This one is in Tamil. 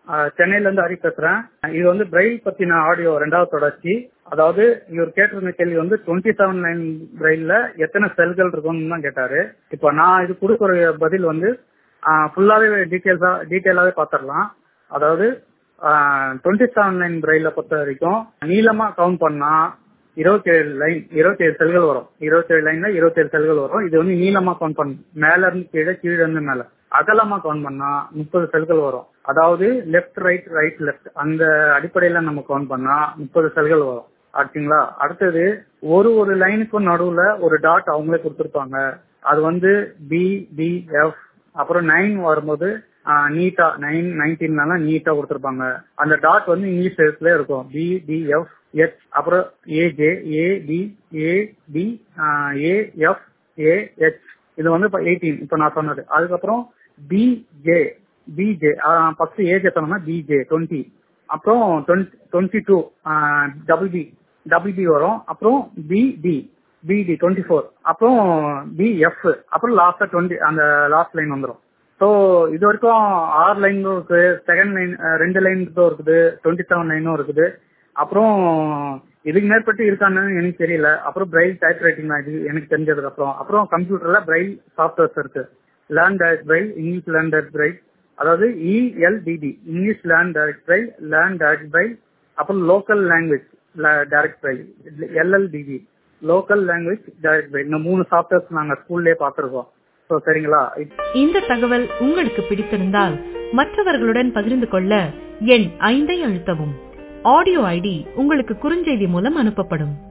அஹ், சென்னையில இருந்து ஹரி பேசுறேன் இது வந்து பிரெயில் பத்தின ஆடியோ ரெண்டாவது தொடர்ச்சி அதாவது இவர் கேட்டிருந்த கேள்வி வந்து டுவெண்ட்டி செவன் லைன் பிரெயில்ல எத்தனை செல்கள் இருக்கும்னு தான் கேட்டாரு இப்போ நான் இது கொடுக்குற பதில் வந்து ஃபுல்லாவே டீட்டெயில்ஸா டீட்டெயிலாவே பாத்திரலாம் அதாவது டுவெண்ட்டி செவன் லைன் பிரெயில பொறுத்த வரைக்கும் நீளமா கவுண்ட் பண்ணா இருபத்தி ஏழு லைன் இருபத்தி ஏழு செல்கள் வரும் இருபத்தி ஏழு லைன்ல இருபத்தி ஏழு செல்கள் வரும் இது வந்து நீளமா கவுண்ட் பண்ணும் மேல இருந்து கீழே கீழே இருந்து மேல அகலமா கவுண்ட் பண்ணா முப்பது செல்கள் வரும் அதாவது லெஃப்ட் ரைட் ரைட் லெஃப்ட் அந்த அடிப்படையில நம்ம கவுண்ட் பண்ணா முப்பது செல்கள் வரும் ஆச்சுங்களா அடுத்தது ஒரு ஒரு லைனுக்கும் நடுவுல ஒரு டாட் அவங்களே கொடுத்திருப்பாங்க அது வந்து பி டி எஃப் அப்புறம் நைன் வரும்போது நீட்டா நைன் நைன்டீன்லாம் நீட்டா கொடுத்திருப்பாங்க அந்த டாட் வந்து இங்கிலீஷ் எழுத்துல இருக்கும் பி டி எஃப் எச் அப்புறம் AJ A D A D A F A H இது வந்து இப்போ எயிட்டீன் இப்போ நான் சொன்னது அதுக்கப்புறம் பிஜே பிஜே ஃபர்ஸ்ட் ஏஜ் சொன்னோம்னா பிஜே டுவெண்ட்டி அப்புறம் twenty two double B double B வரும் அப்புறம் பிடி பிடி டுவெண்ட்டி ஃபோர் அப்புறம் பிஎஃப் அப்புறம் லாஸ்டா டுவெண்ட்டி அந்த லாஸ்ட் லைன் வந்துடும் ஸோ இது வரைக்கும் ஆறு லைனும் இருக்கு செகண்ட் லைன் ரெண்டு லைன் இருக்குது டுவெண்ட்டி செவன் லைனும் இருக்குது அப்புறம் இதுக்கு மேற்பட்டு இருக்கான்னு எனக்கு தெரியல அப்புறம் பிரைல் டைப் ரைட்டிங் தான் இது எனக்கு தெரிஞ்சதுக்கு அப்புறம் அப்புறம் கம்ப்யூட்டர்ல பிரைல் சாஃப்ட்வேர்ஸ் இருக்கு learn direct braille English learn direct braille அதாவது ELDD English learn direct braille learn direct braille அப்புறம் local language direct braille LLDD local language direct braille இந்த மூணு சாஃப்ட்வேர்ஸ் நாங்க ஸ்கூல்லேயே பார்த்துருக்கோம் ஸோ சரிங்களா இந்த தகவல் உங்களுக்கு பிடித்திருந்தால் மற்றவர்களுடன் பகிர்ந்து கொள்ள எண் ஐந்தை அழுத்தவும் ஆடியோ ஐடி உங்களுக்கு குறுஞ்செய்தி மூலம் அனுப்பப்படும்